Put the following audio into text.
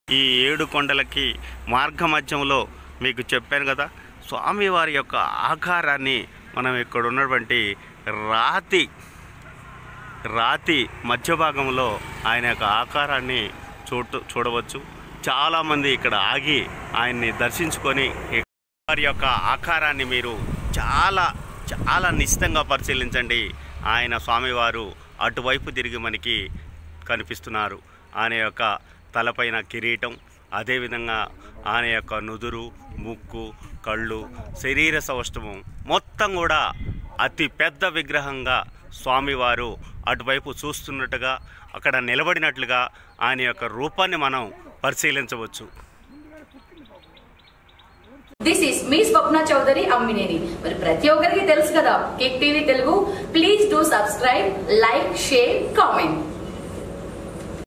ఈ ఏడు కొండలకి మార్గ మధ్యంలో మీకు చెప్పాను కదా స్వామివారి యొక్క ఆకారాన్ని మనం ఇక్కడ ఉన్నటువంటి రాతి రాతి మధ్య భాగంలో ఆయన యొక్క ఆకారాన్ని చూడ చూడవచ్చు చాలామంది ఇక్కడ ఆగి ఆయన్ని దర్శించుకొని వారి యొక్క ఆకారాన్ని మీరు చాలా చాలా నిశ్చితంగా పరిశీలించండి ఆయన స్వామివారు అటువైపు తిరిగి మనకి కనిపిస్తున్నారు ఆయన యొక్క తలపైన కిరీటం అదేవిధంగా ఆయన యొక్క నుదురు ముక్కు కళ్ళు శరీర సౌష్ఠవం మొత్తం కూడా అతి పెద్ద విగ్రహంగా స్వామివారు అటువైపు చూస్తున్నట్టుగా అక్కడ నిలబడినట్లుగా ఆయన యొక్క రూపాన్ని మనం పరిశీలించవచ్చు దిస్ ఈస్ మీ స్వప్న చౌదరి అమ్మినేని మరి ప్రతి ఒక్కరికి తెలుసు కదా cake TV Telugu please do subscribe like share comment